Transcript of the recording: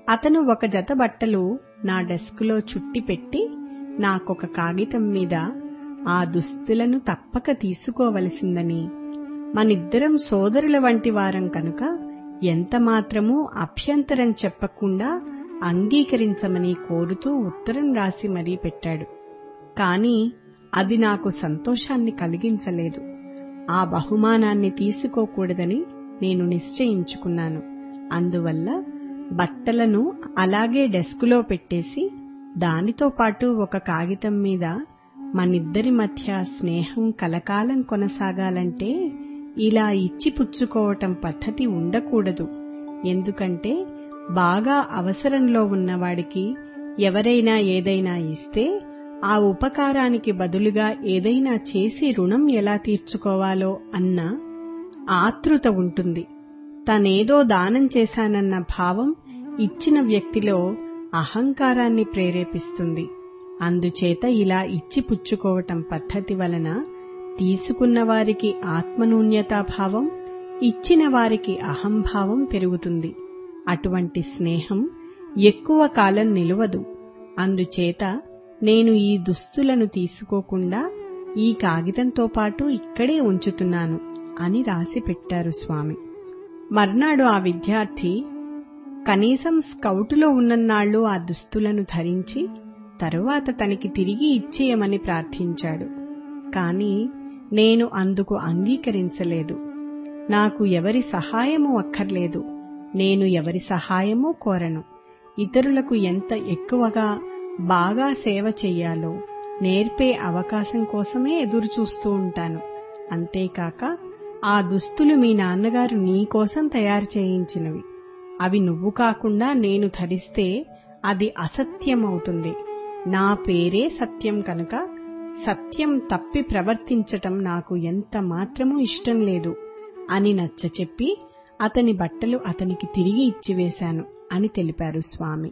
అతను ఒక జత బట్టలు నా డెస్కులో చుట్టి పెట్టి నాకొక కాగితం మీద ఆ దుస్తులను తప్పక తీసుకోవలసిందని మనిద్దరం సోదరుల వంటి వారం కనుక ఎంత మాత్రమూ అభ్యంతరం చెప్పకుండా అంగీకరించమని కోరుతూ ఉత్తరం రాసి మరీ పెట్టాడు కాని అది నాకు సంతోషాన్ని కలిగించలేదు ఆ బహుమానాన్ని తీసుకోకూడదని నేను నిశ్చయించుకున్నాను అందువల్ల బట్టలను అలాగే డెస్కులో పెట్టేసి దానితో పాటు ఒక కాగితం మీద మనిద్దరి మధ్య స్నేహం కలకాలం కొనసాగాలంటే ఇలా ఇచ్చి పుచ్చుకోవటం పద్ధతి ఉండకూడదు ఎందుకంటే బాగా అవసరంలో ఉన్నవాడికి ఎవరైనా ఏదైనా ఇస్తే ఆ ఉపకారానికి బదులుగా ఏదైనా చేసి రుణం ఎలా తీర్చుకోవాలో అన్న ఆతృత ఉంటుంది తనేదో దానం చేశానన్న భావం ఇచ్చిన వ్యక్తిలో అహంకారాన్ని ప్రేరేపిస్తుంది అందుచేత ఇలా ఇచ్చి పుచ్చుకోవటం పద్ధతి వలన తీసుకున్న వారికి ఆత్మనూన్యతాభావం ఇచ్చిన వారికి అహంభావం పెరుగుతుంది అటువంటి స్నేహం ఎక్కువ కాలం నిలువదు అందుచేత నేను ఈ దుస్తులను తీసుకోకుండా ఈ కాగితంతో పాటు ఇక్కడే ఉంచుతున్నాను అని రాసి పెట్టారు స్వామి మర్నాడు ఆ విద్యార్థి కనీసం స్కౌటులో ఉన్నన్నాళ్లు ఆ దుస్తులను ధరించి తరువాత తనకి తిరిగి ఇచ్చేయమని ప్రార్థించాడు కాని నేను అందుకు అంగీకరించలేదు నాకు ఎవరి సహాయమూ అక్కర్లేదు నేను ఎవరి సహాయమూ కోరను ఇతరులకు ఎంత ఎక్కువగా బాగా సేవ చెయ్యాలో నేర్పే అవకాశం కోసమే ఎదురుచూస్తూ ఉంటాను అంతేకాక ఆ దుస్తులు మీ నాన్నగారు నీకోసం తయారు చేయించినవి అవి నువ్వు కాకుండా నేను ధరిస్తే అది అసత్యమవుతుంది నా పేరే సత్యం కనుక సత్యం తప్పి ప్రవర్తించటం నాకు ఎంత మాత్రమూ ఇష్టం లేదు అని నచ్చచెప్పి అతని బట్టలు అతనికి తిరిగి ఇచ్చివేశాను అని తెలిపారు స్వామి